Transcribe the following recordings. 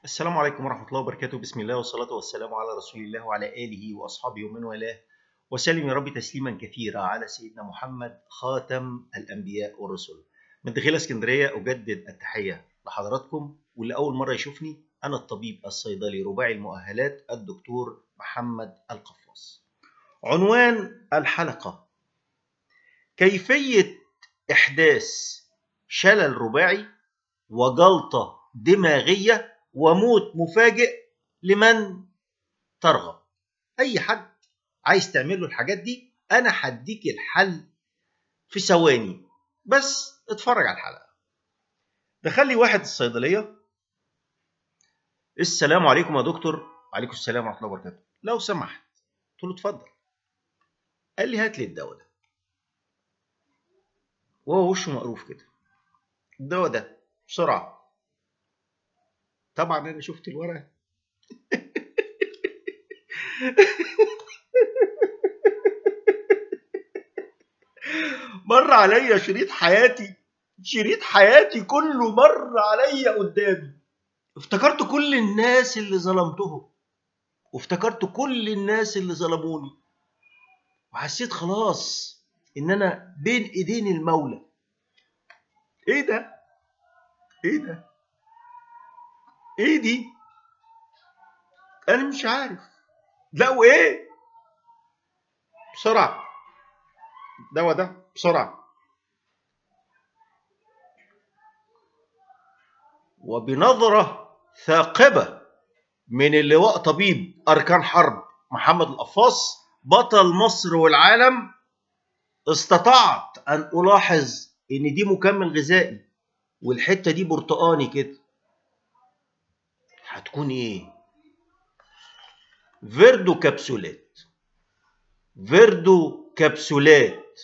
السلام عليكم ورحمة الله وبركاته بسم الله والصلاة والسلام على رسول الله وعلى آله وأصحابه ومن والاه وسلم يا رب تسليما كثيرا على سيدنا محمد خاتم الأنبياء والرسل من داخل اسكندرية أجدد التحية لحضراتكم واللي أول مرة يشوفني أنا الطبيب الصيدلي رباعي المؤهلات الدكتور محمد القفاص عنوان الحلقة كيفية إحداث شلل رباعي وجلطة دماغية وموت مفاجئ لمن ترغب اي حد عايز تعمل له الحاجات دي انا هديك الحل في ثواني بس اتفرج على الحلقه دخل لي واحد الصيدليه السلام عليكم يا دكتور وعليكم السلام ورحمه الله وبركاته لو سمحت قلت له اتفضل قال لي هات لي الدواء ده وهو وشه مقروف كده الدواء ده بسرعه طبعا انا شفت الورقه مر عليا شريط حياتي شريط حياتي كله مر عليا قدامي افتكرت كل الناس اللي ظلمتهم وافتكرت كل الناس اللي ظلموني وحسيت خلاص ان انا بين ايدين المولى ايه ده ايه ده ايه دي انا مش عارف لا وايه بسرعه الدواء ده بسرعه وبنظره ثاقبه من اللواء طبيب اركان حرب محمد القفاص بطل مصر والعالم استطعت ان الاحظ ان دي مكمل غذائي والحته دي برتقاني كده هتكون ايه فيردو كبسولات فيردو كبسولات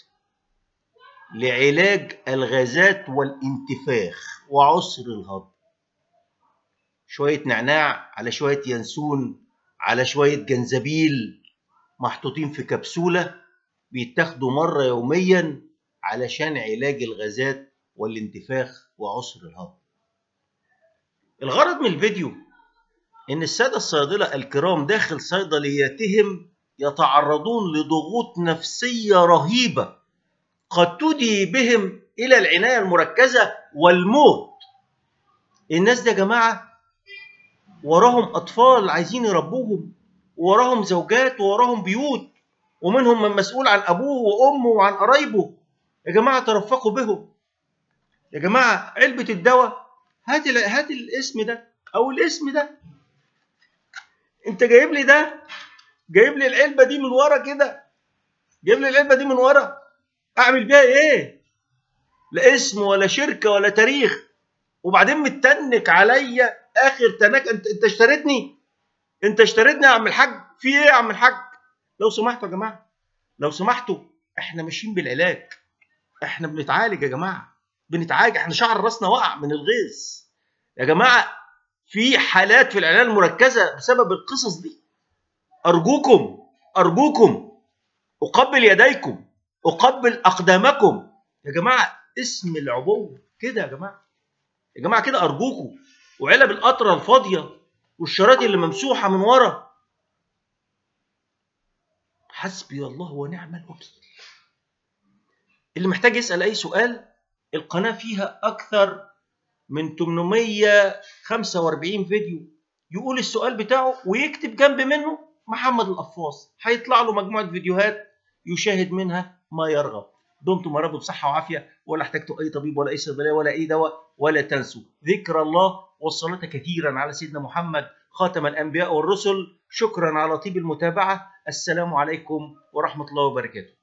لعلاج الغازات والانتفاخ وعسر الهضم شوية نعناع على شوية ينسون على شوية جنزبيل محطوطين في كبسولة بيتاخدوا مرة يوميا علشان علاج الغازات والانتفاخ وعسر الهضم الغرض من الفيديو ان الساده الصيادله الكرام داخل صيدلياتهم يتعرضون لضغوط نفسيه رهيبه قد تودي بهم الى العنايه المركزه والموت الناس دي يا جماعه وراهم اطفال عايزين يربوهم وراهم زوجات وراهم بيوت ومنهم من مسؤول عن ابوه وامه وعن قرايبه يا جماعه ترفقوا بهم يا جماعه علبه الدواء هات هات الاسم ده او الاسم ده انت جايب لي ده جايب لي العلبه دي من ورا كده جايب لي العلبه دي من ورا اعمل بيها ايه لا اسم ولا شركه ولا تاريخ وبعدين متنك عليا اخر تنك انت انت اشتريتني انت اشتريتني يا عم الحاج في ايه يا عم الحاج لو سمحتوا يا جماعه لو سمحتوا احنا ماشيين بالعلاج احنا بنتعالج يا جماعه بنتعالج احنا شعر راسنا وقع من الغيظ يا جماعه في حالات في العنايه المركزه بسبب القصص دي ارجوكم ارجوكم اقبل يديكم اقبل اقدامكم يا جماعه اسم العبوه كده يا جماعه يا جماعه كده ارجوكم وعلب القطره الفاضيه والشرايط اللي ممسوحه من ورا حسبي الله ونعم الوكيل اللي محتاج يسال اي سؤال القناه فيها اكثر من 845 فيديو يقول السؤال بتاعه ويكتب جنب منه محمد القفاص هيطلع له مجموعه فيديوهات يشاهد منها ما يرغب دمتم يا رب بصحه وعافيه ولا احتجتوا اي طبيب ولا اي صيدليه ولا اي دواء ولا تنسوا ذكر الله والصلاه كثيرا على سيدنا محمد خاتم الانبياء والرسل شكرا على طيب المتابعه السلام عليكم ورحمه الله وبركاته